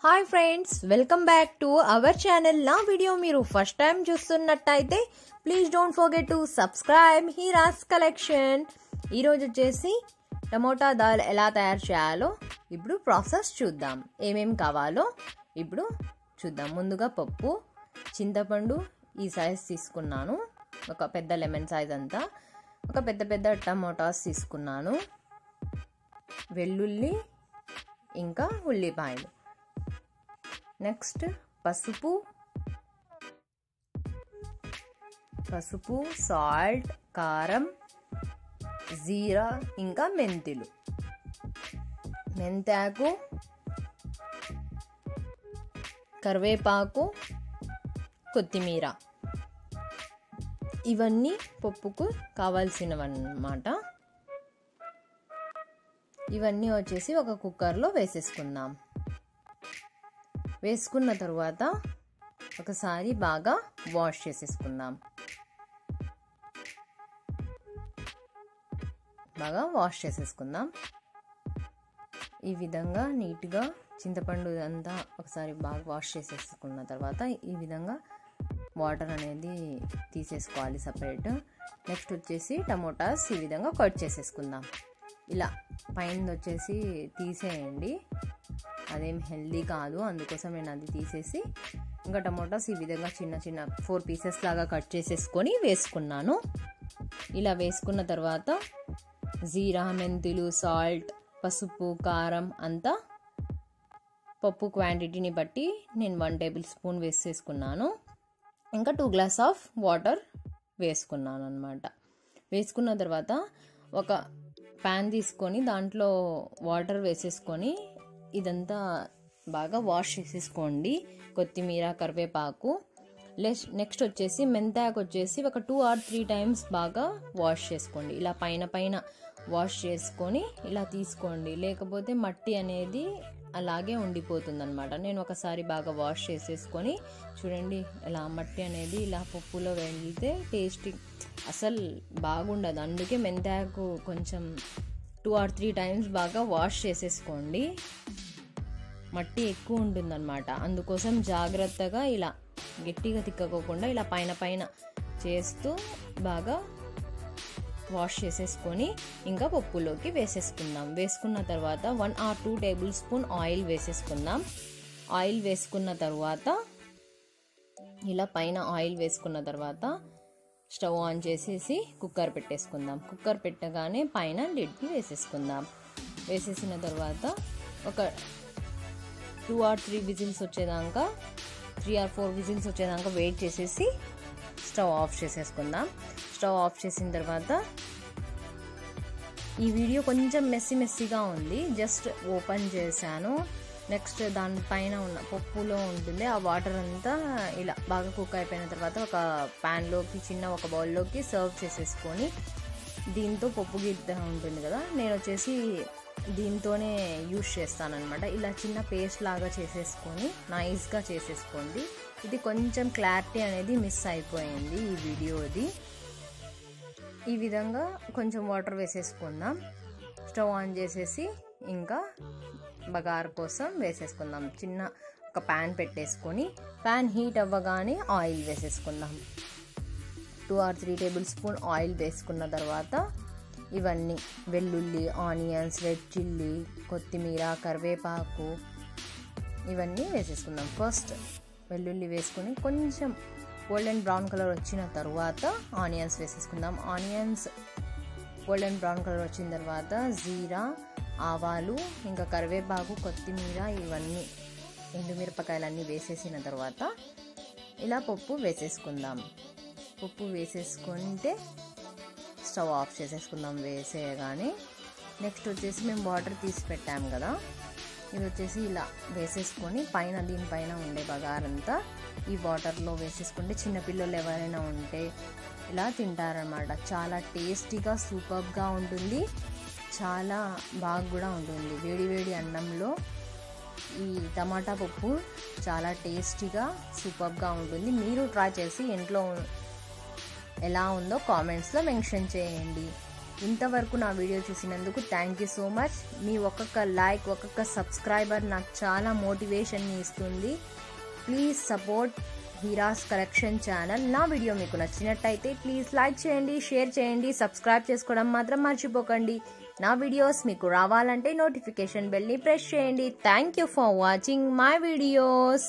hi friends welcome back to our channel నా video మీరు first time చూస్తున్నట్టయితే please don't forget to subscribe Heeras collection ఈరోజు వచ్చేసి tomato dal ఎలా తయారు చేయాలో ఇప్పుడు ప్రాసెస్ చూద్దాం ఏమేం కావాలో ఇప్పుడు చూద్దాం ముందుగా పప్పు చింతపండు ఈ సైజ్ తీసుకున్నాను ఒక పెద్ద లెమన్ సైజ్ అంతా ఒక పెద్ద పెద్ద టమోటాస్ తీసుకున్నాను వెల్లుల్లి ఇంకా ఉల్లిపాయలు నెక్స్ట్ పసుపు పసుపు సాల్ట్ కారం జీరా ఇంకా మెంతులు మెంతాకు కరివేపాకు కొత్తిమీర ఇవన్నీ పప్పుకు కావాల్సినవన్నమాట ఇవన్నీ వచ్చేసి ఒక కుక్కర్లో వేసేసుకుందాం వేసుకున్న తర్వాత ఒకసారి బాగా వాష్ చేసేసుకుందాం బాగా వాష్ చేసేసుకుందాం ఈ విధంగా నీట్గా చింతపండు అంతా ఒకసారి బాగా వాష్ చేసేసుకున్న తర్వాత ఈ విధంగా వాటర్ అనేది తీసేసుకోవాలి సపరేట్ నెక్స్ట్ వచ్చేసి టమోటాస్ ఈ విధంగా కట్ చేసేసుకుందాం ఇలా పైన వచ్చేసి తీసేయండి అదేం హెల్దీ కాదు అందుకోసం నేను అది తీసేసి ఇంకా టమోటాస్ ఈ విధంగా చిన్న చిన్న ఫోర్ పీసెస్ లాగా కట్ చేసేసుకొని వేసుకున్నాను ఇలా వేసుకున్న తర్వాత జీరా మెంతులు సాల్ట్ పసుపు కారం అంతా పప్పు క్వాంటిటీని బట్టి నేను వన్ టేబుల్ స్పూన్ వేసేసుకున్నాను ఇంకా టూ గ్లాస్ ఆఫ్ వాటర్ వేసుకున్నాను అనమాట వేసుకున్న తర్వాత ఒక ప్యాన్ తీసుకొని దాంట్లో వాటర్ వేసేసుకొని ఇదంతా బాగా వాష్ చేసేసుకోండి కొత్తిమీర కరివేపాకు నెక్స్ట్ వచ్చేసి మెంతాకు వచ్చేసి ఒక టూ ఆర్ త్రీ టైమ్స్ బాగా వాష్ చేసుకోండి ఇలా పైన పైన వాష్ చేసుకొని ఇలా తీసుకోండి లేకపోతే మట్టి అనేది అలాగే ఉండిపోతుంది అనమాట నేను ఒకసారి బాగా వాష్ చేసేసుకొని చూడండి ఇలా మట్టి అనేది ఇలా పప్పులో వెళ్తే టేస్టీ అసలు బాగుండదు అందుకే మెంతాకు కొంచెం టూ ఆర్ త్రీ టైమ్స్ బాగా వాష్ చేసేసుకోండి మట్టి ఎక్కువ ఉంటుందన్నమాట అందుకోసం జాగ్రత్తగా ఇలా గట్టిగా తిక్కకోకుండా ఇలా పైన పైన చేస్తూ బాగా వాష్ చేసేసుకొని ఇంకా పప్పులోకి వేసేసుకుందాం వేసుకున్న తర్వాత one or two tablespoon oil వేసేసుకుందాం ఆయిల్ వేసుకున్న తర్వాత ఇలా పైన ఆయిల్ వేసుకున్న తర్వాత స్టవ్ ఆన్ చేసేసి కుక్కర్ పెట్టేసుకుందాం కుక్కర్ పెట్టగానే పైన లిడ్ని వేసేసుకుందాం వేసేసిన తర్వాత ఒక టూ ఆర్ త్రీ విజిల్స్ వచ్చేదాకా త్రీ ఆర్ ఫోర్ విజిల్స్ వచ్చేదాకా వెయిట్ చేసేసి స్టవ్ ఆఫ్ చేసేసుకుందాం స్టవ్ ఆఫ్ చేసిన తర్వాత ఈ వీడియో కొంచెం మెస్సీ మెస్సీగా ఉంది జస్ట్ ఓపెన్ చేశాను నెక్స్ట్ దానిపైన ఉన్న పప్పులో ఉంటుంది ఆ వాటర్ అంతా ఇలా బాగా కుక్ అయిపోయిన తర్వాత ఒక ప్యాన్లోకి చిన్న ఒక బౌల్లోకి సర్వ్ చేసేసుకొని దీంతో పప్పు గిద్ద ఉంటుంది కదా నేను వచ్చేసి దీంతోనే యూస్ చేస్తానన్నమాట ఇలా చిన్న పేస్ట్ లాగా చేసేసుకొని నైస్గా చేసేసుకోండి ఇది కొంచెం క్లారిటీ అనేది మిస్ అయిపోయింది ఈ వీడియోది ఈ విధంగా కొంచెం వాటర్ వేసేసుకుందాం స్టవ్ ఆన్ చేసేసి ఇంకా బగారు కోసం వేసేసుకుందాం చిన్న ఒక ప్యాన్ పెట్టేసుకొని ప్యాన్ హీట్ అవ్వగానే ఆయిల్ వేసేసుకుందాం two or three tablespoon oil వేసుకున్న తర్వాత ఇవన్నీ వెల్లుల్లి ఆనియన్స్ రెడ్ చిల్లీ కొత్తిమీర కరివేపాకు ఇవన్నీ వేసేసుకుందాం ఫస్ట్ వెల్లుల్లి వేసుకొని కొంచెం గోల్డెన్ బ్రౌన్ కలర్ వచ్చిన తర్వాత ఆనియన్స్ వేసేసుకుందాం ఆనియన్స్ గోల్డెన్ బ్రౌన్ కలర్ వచ్చిన తర్వాత జీరా ఆవాలు ఇంకా కరివేపాకు కొత్తిమీర ఇవన్నీ ఎండుమిరపకాయలన్నీ వేసేసిన తర్వాత ఇలా పప్పు వేసేసుకుందాం పప్పు వేసేసుకుంటే స్టవ్ ఆఫ్ చేసేసుకుందాం వేసేయగానే నెక్స్ట్ వచ్చేసి మేము వాటర్ తీసి పెట్టాము కదా ఇది వచ్చేసి ఇలా వేసేసుకొని పైన దీనిపైన ఉండే బగారంతా ఈ వాటర్లో వేసేసుకుంటే చిన్నపిల్లలు ఎవరైనా ఉంటే ఇలా తింటారనమాట చాలా టేస్టీగా సూపర్గా ఉంటుంది చాలా బాగా కూడా ఉంటుంది వేడి వేడి అన్నంలో ఈ టమాటా పప్పు చాలా టేస్టీగా సూపర్గా ఉంటుంది మీరు ట్రై చేసి ఇంట్లో ఎలా ఉందో కామెంట్స్లో మెన్షన్ చేయండి ఇంతవరకు నా వీడియో చూసినందుకు థ్యాంక్ యూ సో మచ్ మీ ఒక్కొక్క లైక్ ఒక్కొక్క సబ్స్క్రైబర్ నాకు చాలా మోటివేషన్ని ఇస్తుంది please support Heeras collection channel నా వీడియో మీకు నచ్చినట్టయితే ప్లీజ్ లైక్ చేయండి షేర్ చేయండి సబ్స్క్రైబ్ చేసుకోవడం మాత్రం మర్చిపోకండి నా వీడియోస్ మీకు రావాలంటే నోటిఫికేషన్ బెల్ని ప్రెస్ చేయండి thank you for watching my videos